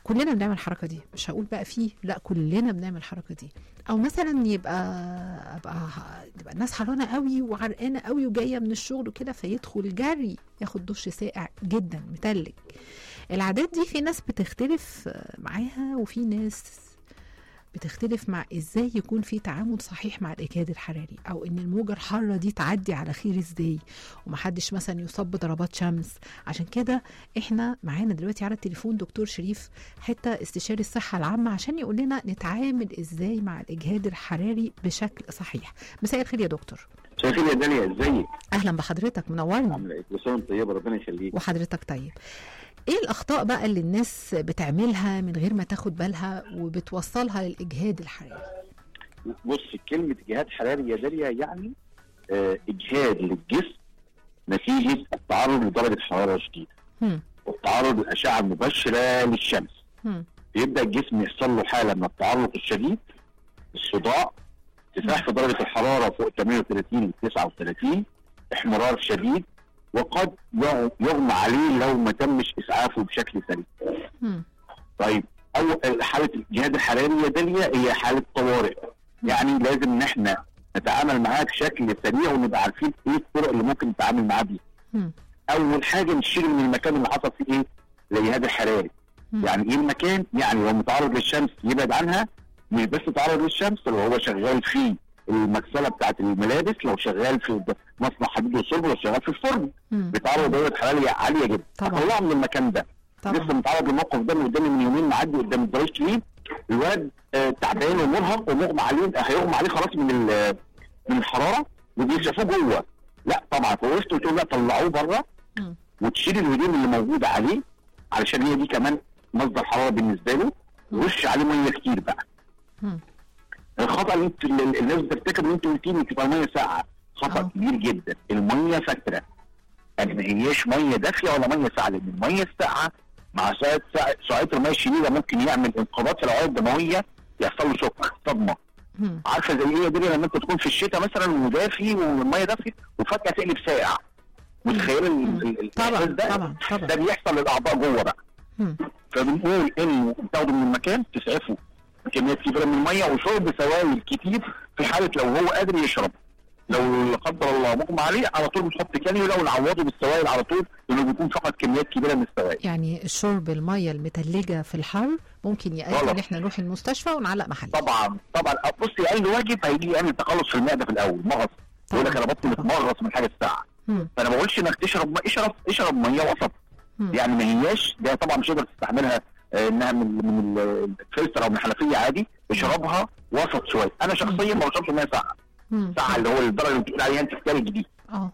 كلنا بنعمل الحركه دي مش هقول بقى فيه لا كلنا بنعمل الحركه دي او مثلا يبقى ابقى تبقى الناس حرانه قوي وعرقانه قوي وجايه من الشغل وكده فيدخل جري ياخد دش ساقع جدا متلج العادات دي في ناس بتختلف معاها وفي ناس بتختلف مع ازاي يكون في تعامل صحيح مع الاجهاد الحراري او ان الموجه الحاره دي تعدي على خير ازاي ومحدش مثلا يصاب بضربات شمس عشان كده احنا معانا دلوقتي على التليفون دكتور شريف حته استشاري الصحه العامه عشان يقول لنا نتعامل ازاي مع الاجهاد الحراري بشكل صحيح مساء الخير يا دكتور مساء الخير يا داليا ازيك اهلا بحضرتك منورنا عامله ايه كل سنه وانت طيبه ربنا يخليك وحضرتك طيب ايه الاخطاء بقى اللي الناس بتعملها من غير ما تاخد بالها وبتوصلها للاجهاد الحراري بص كلمه اجهاد حراري يا داليا يعني آه اجهاد للجسم نتيجه التعرض لدرجه حراره شديده هم. والتعرض للاشعه المباشره للشمس هم. يبدا الجسم يحصل له حاله من التعرق الشديد الصداع ارتفاع في درجه الحراره فوق 38 ل 39 احمرار شديد وقد يغ- يغمى عليه لو ما تمش اسعافه بشكل سريع هم. طيب اول حاله الجهاد الحراري يا داليا هي حاله طوارئ يعني لازم ان احنا نتعامل معاها بشكل سريع ونبقى عارفين ايه الطرق اللي ممكن نتعامل معاها بيها هم. اول حاجه نشيل من المكان اللي حصل فيه ايه الاجهاد الحراري مم. يعني ايه المكان يعني لو متعرض للشمس يبعد عنها مش بس تعرض للشمس لو هو شغال في المغسله بتاعت الملابس لو شغال في مصنع حديد وصلب لو شغال في الفرن هم. بيتعرض لدرجه حراريه عاليه جدا طبعا. طلعه من المكان ده لسه طبعا متعرض للموقف ده من قدامي من يومين معدي قدام الدراج كلين الواد آه، تعبان ومرهق ومغمى عليه هيغمى عليه خلاص من ال- من الحراره وبيشافوه جوه لا طبعا فوقفت قلت له لا طلعوه بره مم. وتشيل الهدوم اللي موجوده عليه علشان هي دي كمان مصدر حراره بالنسبه له ورش عليه ميه كتير بقى مم. الخطا اللي انت اللي الناس بترتكب ان انت قلتي لي تبقى الميه ساقعه خطا آه. كبير جدا الميه فتره يعني ما هياش ميه دافيه ولا ميه ساقعه لان الميه الساقعه مع ساعه ساعه الميه الشديده ممكن يعمل انقباض في الاوعيه الدمويه يحصل له شوك صدمه هم. عارفه زي ايه يا دنيا لما انت تكون في الشتاء مثلا ودافي والميه دافيه وفجاه تقلب ساقع متخيل ال- ال- ال- طبعا الإحساس ده طبعا طبعا ده بيحصل للاعضاء جوه بقى هم. فبنقول انه تاخدوا من المكان تسعفوا كميات كبيره من الميه وشرب سوائل كتير في حاله لو هو قادر يشرب لو لا قدر الله مغمى عليه على طول بنحط كانيولا لو نعوضه بالسوائل على طول لانه بيكون فقد كميات كبيره من السوائل يعني الشرب الميه المتلجه في الحر ممكن يؤدي غلط. ان احنا نروح المستشفى ونعلق محل طبعا طبعا بصي اقل واجب هيجي يعمل تقلص في المعده في الاول مغص يقول لك انا بطني طبعا. بتمغص من حاجه الساعه هم. فانا ما بقولش انك تشرب ميه اشرب اشرب ميه وسط هم. يعني ما هياش ده طبعا مش هتقدر تستحملها آه، انها من من ال- الفلتر او من الحنفيه عادي اشربها وسط شويه انا شخصيا ما بشربش ميه ساقعه هم. ساعه اللي هو الدرجه اللي بتقول عليها انت الثلج دي اه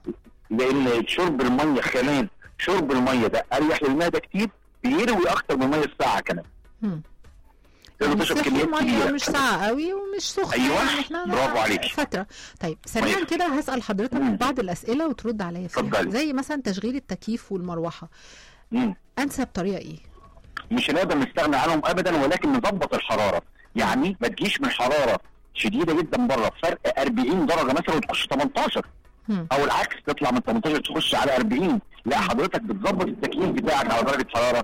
لان شرب الميه كمان شرب الميه ده اريح للمعده كتير بيروي اكتر من الميه الساعه كمان هم. لانه يعني تشرب صحي كميات ميه كبيره مش ساقعه قوي ومش سخنه أيوة، يعني احنا برافو عليك. فتره طيب سريعا ميه. كده هسال حضرتك مم. بعض الاسئله وترد عليا فيها اتفضلي. زي مثلا تشغيل التكييف والمروحه مم. انسب طريقه ايه مش هنقدر نستغنى عنهم ابدا ولكن نظبط الحراره يعني ما تجيش من حراره شديده جدا بره فرق 40 درجه مثلا وتخش 18 هم. او العكس تطلع من 18 تخش على 40 لا حضرتك بتظبط التكييف بتاعك على درجه حراره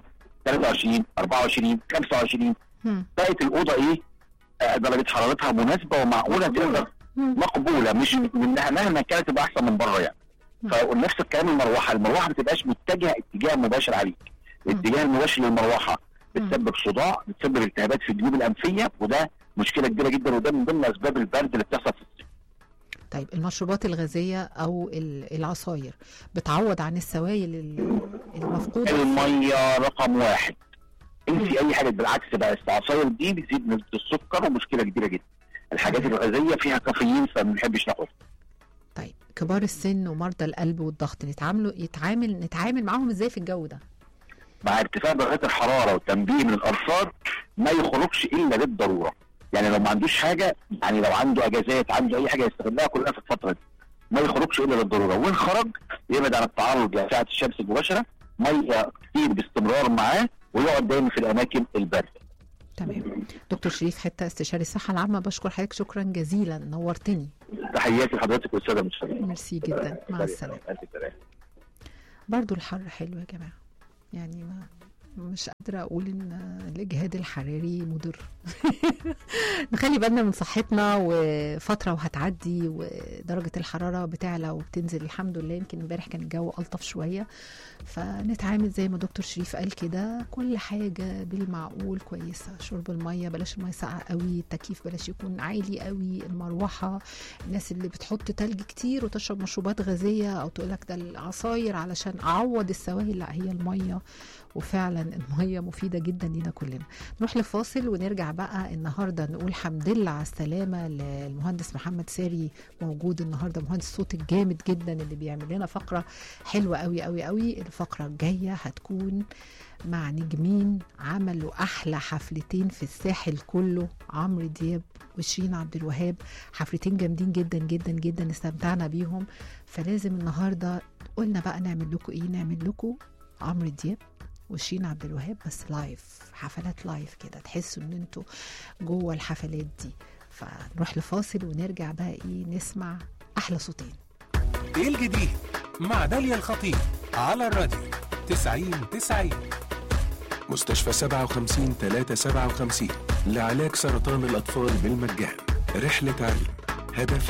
23 24 25 هم. بقت الاوضه ايه آه، درجه حرارتها مناسبه ومعقوله تقدر هم. مقبوله مش منها مهما كانت تبقى احسن من بره يعني مم. فنفس الكلام المروحه المروحه ما بتبقاش متجهه اتجاه مباشر عليك الاتجاه المباشر للمروحه مم. بتسبب صداع بتسبب التهابات في الجيوب الانفيه وده مشكله كبيره جدا وده من ضمن اسباب البرد اللي بتحصل في الصيف طيب المشروبات الغازيه او ال- العصاير بتعوض عن السوائل ال- المفقوده الميه رقم واحد انسي اي حاجه بالعكس بقى العصاير دي بتزيد نسبه السكر ومشكله كبيره جدا الحاجات الغازيه فيها كافيين فما بنحبش ناخدها طيب كبار السن ومرضى القلب والضغط نتعاملوا يتعامل نتعامل معاهم ازاي في الجو ده مع ارتفاع درجات الحراره والتنبيه من الارصاد ما يخرجش الا للضروره يعني لو ما عندوش حاجه يعني لو عنده اجازات عنده اي حاجه يستغلها كلها في الفتره دي ما يخرجش الا للضروره وان خرج يبعد عن التعرض لاشعه الشمس المباشره ميه كتير باستمرار معاه ويقعد دايما في الاماكن البارده تمام دكتور شريف حته استشاري الصحه العامه بشكر حضرتك شكرا جزيلا نورتني تحياتي لحضرتك والساده المشاهدين ميرسي جدا مع السلامه ألف سلامة. برضو الحر حلو يا جماعه يعني ما مش قادرة أقول إن الإجهاد الحراري مضر نخلي بالنا من صحتنا وفترة وهتعدي ودرجة الحرارة بتعلى وبتنزل الحمد لله يمكن امبارح كان الجو ألطف شوية فنتعامل زي ما دكتور شريف قال كده كل حاجة بالمعقول كويسة شرب المية بلاش المية ساقعة قوي التكييف بلاش يكون عالي قوي المروحة الناس اللي بتحط تلج كتير وتشرب مشروبات غازية أو تقولك ده العصاير علشان أعوض السوائل لا هي المية وفعلا المية مفيدة جدا لينا كلنا نروح لفاصل ونرجع بقى النهاردة نقول حمد لله على السلامة للمهندس محمد ساري موجود النهاردة مهندس صوت الجامد جدا اللي بيعمل لنا فقرة حلوة قوي قوي قوي الفقرة الجاية هتكون مع نجمين عملوا أحلى حفلتين في الساحل كله عمرو دياب وشيرين عبد الوهاب حفلتين جامدين جدا جدا جدا استمتعنا بيهم فلازم النهارده قلنا بقى نعمل لكم ايه نعمل لكم عمرو دياب وشيرين عبد الوهاب بس لايف حفلات لايف كده تحسوا ان انتوا جوه الحفلات دي فنروح لفاصل ونرجع بقى ايه نسمع احلى صوتين ايه الجديد مع داليا الخطيب على الراديو 90 90 مستشفى 57 357 لعلاج سرطان الأطفال بالمجان رحلة علم هدف